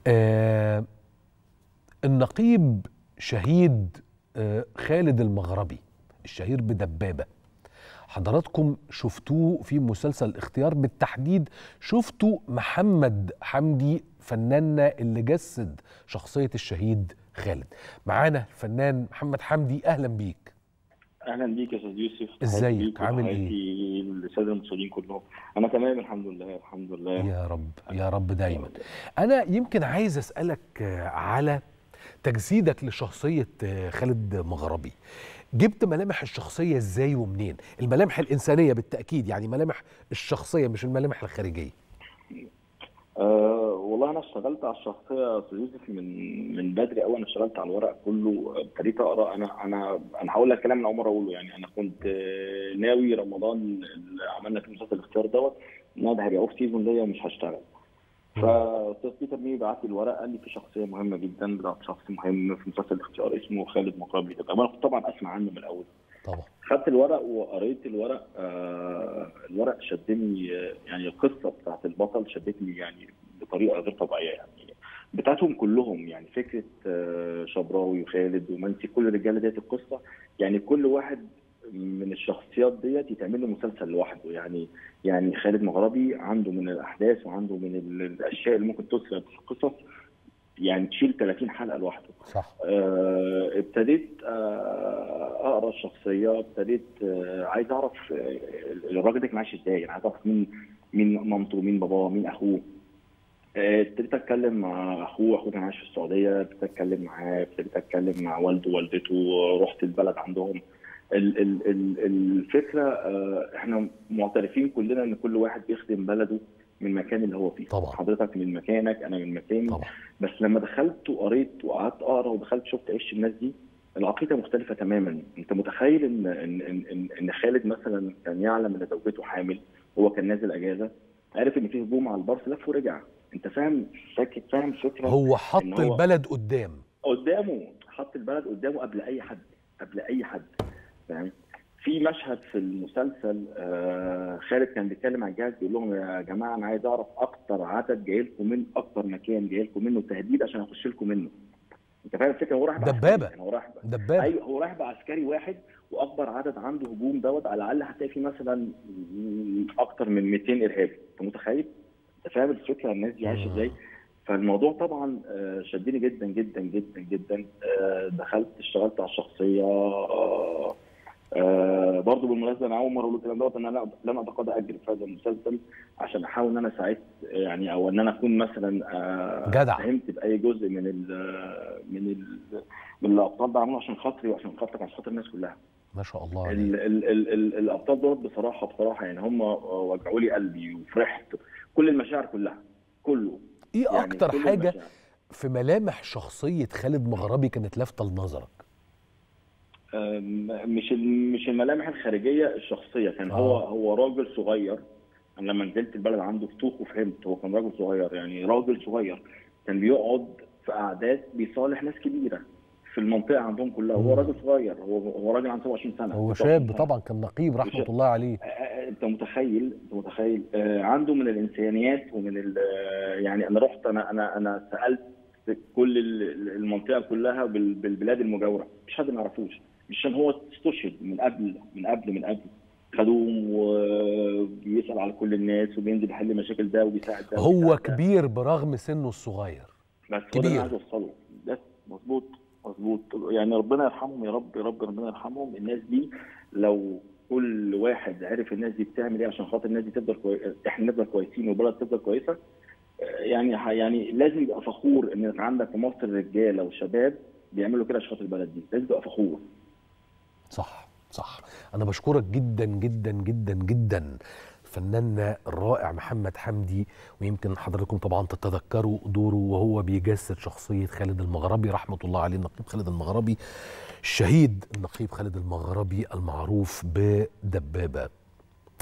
آه النقيب شهيد آه خالد المغربي الشهير بدبابة حضراتكم شفتوه في مسلسل الاختيار بالتحديد شفتوا محمد حمدي فناننا اللي جسد شخصية الشهيد خالد معانا الفنان محمد حمدي أهلا بيك اهلا بيك يا استاذ يوسف ازيك؟ بيك عامل ايه؟ وتحياتي للساده المصريين كلهم انا تمام الحمد لله الحمد لله يا رب يا رب دايما أنا يمكن عايز أسألك آه، على تجسيدك لشخصية آه، خالد مغربي جبت ملامح الشخصية ازاي ومنين الملامح الإنسانية بالتأكيد يعني ملامح الشخصية مش الملامح الخارجية أه والله انا اشتغلت على الشخصيه يا استاذ يوسف من من بدري قوي انا اشتغلت على الورق كله ابتديت اقرا انا انا انا هقول لك كلام من اول مره اقوله يعني انا كنت آه، ناوي رمضان اللي عملنا فيه مسلسل الاختيار دوت ان انا ده هيبقى اوف سيزون ليا ومش هشتغل فاستاذ بيتر ميمي بعت لي الورق قال لي في شخصيه مهمه جدا ده شخص مهم في مسلسل الاختيار اسمه خالد مقابلي ده انا كنت طبعا اسمع عنه من الاول طبعا خدت الورق وقريت الورق آه الورق شدني آه، يعني القصه بتاعت البطل شدتني يعني بطريقه غير طبيعيه يعني بتاعتهم كلهم يعني فكره آه شبراوي وخالد ومنسي كل الرجاله ديت القصه يعني كل واحد من الشخصيات ديت يتعمل له مسلسل لوحده يعني يعني خالد مغربي عنده من الاحداث وعنده من ال- الاشياء اللي ممكن تسرد في القصص يعني تشيل 30 حلقه لوحده صح آه، ابتديت آه، اقرا الشخصيه ابتديت آه، عايز اعرف آه، الراجل ده كان عايش ازاي يعني عايز اعرف مين مين مامته مين باباه مين اخوه آه، ابتديت اتكلم مع اخوه اخوه كان عايش في السعوديه ابتديت اتكلم معاه ابتديت اتكلم مع والده ووالدته رحت البلد عندهم ال- ال- ال- الفكره آه، احنا معترفين كلنا ان كل واحد بيخدم بلده من المكان اللي هو فيه طبعا. حضرتك من مكانك انا من مكاني طبعا بس لما دخلت وقريت وقعدت اقرا ودخلت شفت عيش الناس دي العقيده مختلفه تماما انت متخيل ان ان ان, إن, إن خالد مثلا كان يعلم ان زوجته حامل هو كان نازل اجازه عرف ان في هجوم على البارس لف ورجع انت فاهم فاكر فاهم الفكره هو حط إن هو- البلد قدام قدامه حط البلد قدامه قبل اي حد قبل اي حد فاهم في مشهد في المسلسل آه خالد كان بيتكلم على الجهاز بيقول لهم يا جماعه انا عايز اعرف اكتر عدد جاي لكم من اكتر مكان جاي لكم منه تهديد عشان اخش لكم منه انت فاهم الفكره هو رايح بعسكري، دبابة. يعني هو رايح ب- دبابة ايوه هو رايح بعسكري واحد واكبر عدد عنده هجوم دوت على الاقل هتلاقي فيه مثلا اكتر من 200 ارهابي انت متخيل؟ انت فاهم الفكره الناس دي عايشه ازاي؟ فالموضوع طبعا آه، شدني جدا جدا جدا جدا آه، دخلت اشتغلت على الشخصيه آه، آه، برضه بالمناسبه انا اول مره اقول الكلام دوت ان انا لن اتقاضى اجر في هذا المسلسل عشان احاول ان انا ساعدت يعني او ان انا اكون مثلا آه، جدع. ساهمت باي جزء من ال من ال من الابطال ده عملوه عشان خاطري وعشان خاطرك عشان خاطر الناس كلها ما شاء الله عليك. ال ال ال ال الابطال دول بصراحه بصراحه يعني هم وجعوا لي قلبي وفرحت كل المشاعر كلها كله ايه يعني اكتر كل حاجه المشاعر. في ملامح شخصيه خالد مغربي كانت لافته لنظرك أم، مش ال- مش الملامح الخارجيه الشخصيه كان هو آه. هو راجل صغير انا لما نزلت البلد عنده فتوح وفهمت هو كان راجل صغير يعني راجل صغير كان بيقعد في قعدات بيصالح ناس كبيره في المنطقه عندهم كلها هو مم. راجل صغير هو هو راجل عنده 27 سنه هو 26 شاب سنة. طبعا كان نقيب رحمه وشاب. الله عليه آه، آه، انت متخيل انت متخيل آه، عنده من الانسانيات ومن ال- آه، يعني انا رحت انا انا انا سالت في كل ال- المنطقه كلها بال- بالبلاد المجاوره مش حد ما يعرفوش مش عشان هو استشهد من قبل من قبل من قبل خدوم وبيسال على كل الناس وبينزل يحل مشاكل ده وبيساعد ده هو وبيساعد ده. كبير برغم سنه الصغير بس كبير. كبير انا عايز اوصله بس مظبوط مظبوط يعني ربنا يرحمهم يا رب يا رب ربنا يرحمهم الناس دي لو كل واحد عرف الناس دي بتعمل ايه عشان خاطر الناس دي تفضل كوي... احنا نفضل كويسين والبلد تفضل كويسه آه، يعني ح- يعني لازم يبقى فخور ان عندك في مصر رجاله وشباب بيعملوا كده عشان خاطر البلد دي لازم تبقى فخور صح صح انا بشكرك جدا جدا جدا جدا فناننا الرائع محمد حمدي ويمكن حضراتكم طبعا تتذكروا دوره وهو بيجسد شخصيه خالد المغربي رحمه الله عليه النقيب خالد المغربي الشهيد النقيب خالد المغربي المعروف بدبابه